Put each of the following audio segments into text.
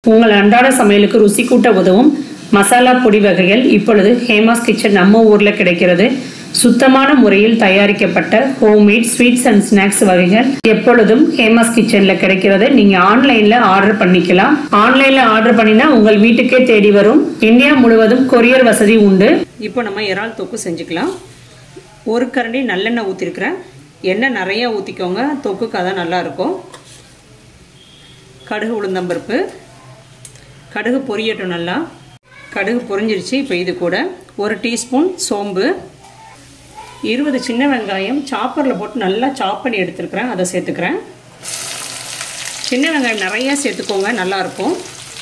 உங்கள் அன்றாட சமையலுக்கு ருசி கூட்ட உதவும் மசாலா பொடி வகைகள் இப்பொழுது ஹேமாஸ் கிச்சன் நம்ம ஊர்ல கிடைக்கிறது சுத்தமான முறையில் தயாரிக்கப்பட்ட ஹோம்மேட் ஸ்வீட்ஸ் அண்ட் ஸ்நாக்ஸ் வகைகள் எப்பொழுதும் ஹேமாஸ் கிச்சன்ல கிடைக்கிறது நீங்க ஆன்லைன்ல ஆர்டர் பண்ணிக்கலாம் ஆன்லைன்ல ஆர்டர் பண்ணினா உங்கள் வீட்டுக்கே தேடி வரும் இந்தியா முழுவதும் கொரியர் வசதி உண்டு இப்போ நம்ம இறால் தொக்கு செஞ்சுக்கலாம் ஒரு கரண்டி நல்லெண்ணெய் ஊற்றிருக்கிறேன் எண்ணெய் நிறைய ஊற்றிக்கோங்க தொக்குக்கு அதான் நல்லா இருக்கும் கடுகு உளுந்தம்பருப்பு கடுகு பொரியட்டும் நல்லா கடுகு பொரிஞ்சிருச்சு இப்போ இது கூட ஒரு டீஸ்பூன் சோம்பு இருபது சின்ன வெங்காயம் சாப்பரில் போட்டு நல்லா சாப் பண்ணி எடுத்துருக்கிறேன் அதை சேர்த்துக்கிறேன் சின்ன வெங்காயம் நிறையா சேர்த்துக்கோங்க நல்லாயிருக்கும்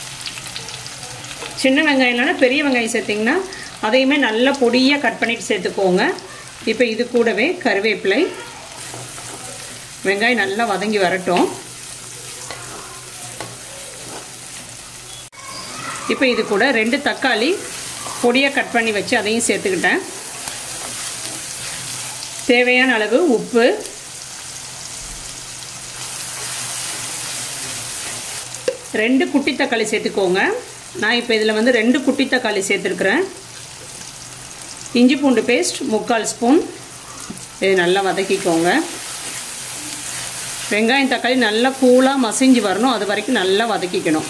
சின்ன வெங்காயம் இல்லைன்னா பெரிய வெங்காயம் சேர்த்திங்கன்னா அதையுமே நல்லா பொடியாக கட் பண்ணிட்டு சேர்த்துக்கோங்க இப்போ இது கூடவே கருவேப்பிலை வெங்காயம் நல்லா வதங்கி வரட்டும் இப்போ இது கூட ரெண்டு தக்காளி பொடியாக கட் பண்ணி வச்சு அதையும் சேர்த்துக்கிட்டேன் தேவையான அளவு உப்பு ரெண்டு குட்டி தக்காளி சேர்த்துக்கோங்க நான் இப்போ இதில் வந்து ரெண்டு குட்டி தக்காளி சேர்த்துருக்குறேன் இஞ்சி பூண்டு பேஸ்ட் முக்கால் ஸ்பூன் இது நல்லா வதக்கிக்கோங்க வெங்காயம் தக்காளி நல்லா கூலாக மசிஞ்சு வரணும் அது வரைக்கும் நல்லா வதக்கிக்கணும்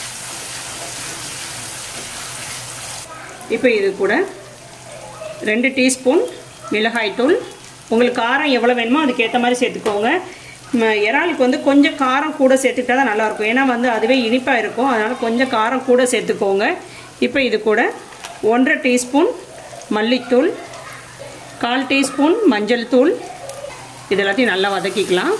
இப்போ இது கூட ரெண்டு டீஸ்பூன் மிளகாய்த்தூள் உங்களுக்கு காரம் எவ்வளோ வேணுமோ அதுக்கேற்ற மாதிரி சேர்த்துக்கோங்க இறாலுக்கு வந்து கொஞ்சம் காரம் கூட சேர்த்துக்கிட்டா தான் நல்லாயிருக்கும் ஏன்னா வந்து அதுவே இனிப்பாக இருக்கும் அதனால் கொஞ்சம் காரம் கூட சேர்த்துக்கோங்க இப்போ இது கூட ஒன்றரை டீஸ்பூன் மல்லித்தூள் கால் டீஸ்பூன் மஞ்சள் தூள் இது எல்லாத்தையும் நல்லா வதக்கிக்கலாம்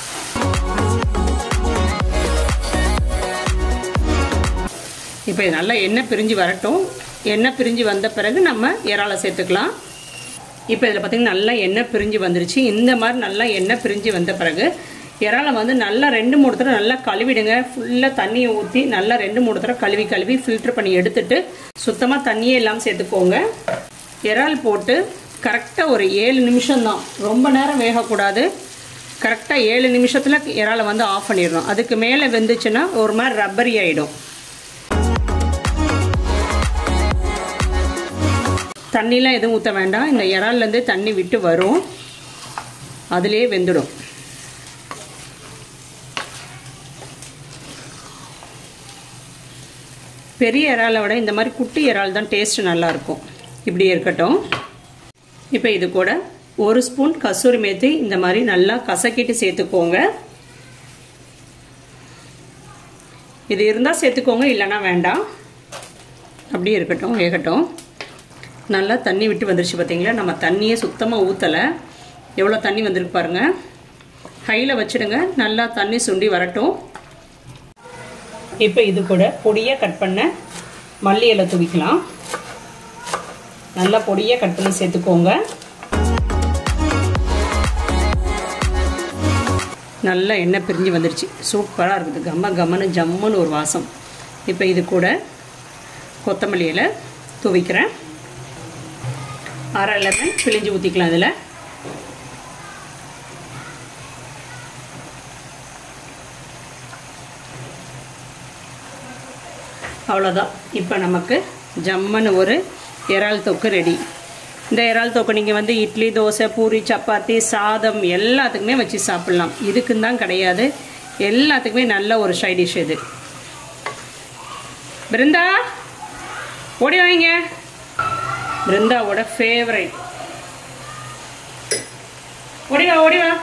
இப்போ இது நல்லா எண்ணெய் பிரிஞ்சு வரட்டும் எண்ணெய் பிரிஞ்சு வந்த பிறகு நம்ம இறாலை சேர்த்துக்கலாம் இப்போ இதில் பார்த்திங்கன்னா நல்லா எண்ணெய் பிரிஞ்சு வந்துருச்சு இந்த மாதிரி நல்லா எண்ணெய் பிரிஞ்சு வந்த பிறகு இறாலை வந்து நல்லா ரெண்டு மூணு தடவை நல்லா கழுவிடுங்க ஃபுல்லாக தண்ணியை ஊற்றி நல்லா ரெண்டு மூணு தடவை கழுவி கழுவி ஃபில்ட்ரு பண்ணி எடுத்துட்டு சுத்தமாக தண்ணியே இல்லாமல் சேர்த்துக்கோங்க இறால் போட்டு கரெக்டாக ஒரு ஏழு நிமிஷம் தான் ரொம்ப நேரம் வேகக்கூடாது கரெக்டாக ஏழு நிமிஷத்தில் இறாலை வந்து ஆஃப் பண்ணிடணும் அதுக்கு மேலே வெந்துச்சுன்னா ஒரு மாதிரி ரப்பரி ஆகிடும் தண்ணிலாம் எதுவும் ஊற்ற வேண்டாம் இந்த இறால்லேருந்து தண்ணி விட்டு வரும் அதிலே வெந்துடும் பெரிய இறாலை விட இந்த மாதிரி குட்டி இறால் தான் டேஸ்ட் நல்லாயிருக்கும் இப்படி இருக்கட்டும் இப்போ இது கூட ஒரு ஸ்பூன் கசூரி மேத்தி இந்த மாதிரி நல்லா கசக்கிட்டு சேர்த்துக்கோங்க இது இருந்தால் சேர்த்துக்கோங்க இல்லைன்னா வேண்டாம் அப்படியே இருக்கட்டும் வேகட்டும் நல்லா தண்ணி விட்டு வந்துருச்சு பார்த்தீங்களா நம்ம தண்ணியே சுத்தமாக ஊற்றலை எவ்வளோ தண்ணி வந்திருக்கு பாருங்கள் ஹையில் வச்சுடுங்க நல்லா தண்ணி சுண்டி வரட்டும் இப்போ இது கூட பொடியாக கட் பண்ண மல்லி இலை தூவிக்கலாம் நல்லா பொடியாக கட் பண்ணி சேர்த்துக்கோங்க நல்லா எண்ணெய் பிரிஞ்சு வந்துருச்சு சூப்பராக இருக்குது கம்ம கம்மனு ஜம்முன்னு ஒரு வாசம் இப்போ இது கூட கொத்தமல்லி இலை துவிக்கிறேன் அரை லெமன் பிழிஞ்சு ஊற்றிக்கலாம் இதில் அவ்வளோதான் இப்போ நமக்கு ஜம்மன்னு ஒரு இறால் தொக்கு ரெடி இந்த இறால் தொக்கு நீங்கள் வந்து இட்லி தோசை பூரி சப்பாத்தி சாதம் எல்லாத்துக்குமே வச்சு சாப்பிட்லாம் இதுக்குன்னு தான் கிடையாது எல்லாத்துக்குமே நல்ல ஒரு சைட் டிஷ் இது பிருந்தா ஓடி வாங்க பிருந்தாவோட ஃபேவரைட் ஓடிவா ஓடிவா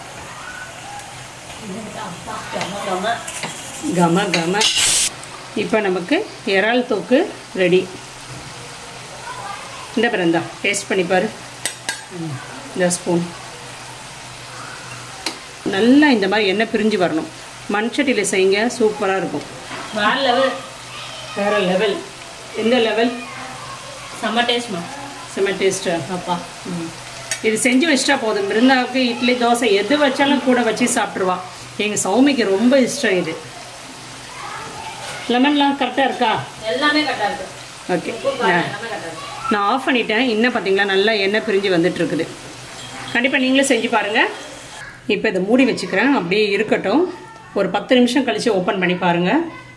கம கம இப்போ நமக்கு இறால் தூக்கு ரெடி இந்த பிறந்தா டேஸ்ட் பண்ணி பாரு இந்த ஸ்பூன் நல்லா இந்த மாதிரி எண்ணெய் பிரிஞ்சு வரணும் மண் சட்டியில் செய்யுங்க சூப்பராக இருக்கும் வேற லெவல் வேறு லெவல் எந்த லெவல் செம்ம டேஸ்ட்மா செம்ம டேஸ்ட்டு அப்பா இது செஞ்சு வச்சிட்டா போதும் பிருந்தாவுக்கு இட்லி தோசை எது வச்சாலும் கூட வச்சு சாப்பிட்ருவா எங்கள் சௌமிக்கு ரொம்ப இஷ்டம் இது லெமன்லாம் கரெக்டாக இருக்கா எல்லாமே கரெக்டாக இருக்கு ஓகே உப்பு காரம் எல்லாமே கரெக்டாக இருக்கு நான் ஆஃப் பண்ணிட்டேன் இன்னும் பார்த்தீங்களா நல்லா எண்ணெய் பிரிஞ்சு வந்துட்டு இருக்குது கண்டிப்பாக நீங்களும் செஞ்சு பாருங்கள் இப்போ இதை மூடி வச்சுக்கிறேன் அப்படியே இருக்கட்டும் ஒரு பத்து நிமிஷம் கழித்து ஓப்பன் பண்ணி பாருங்கள்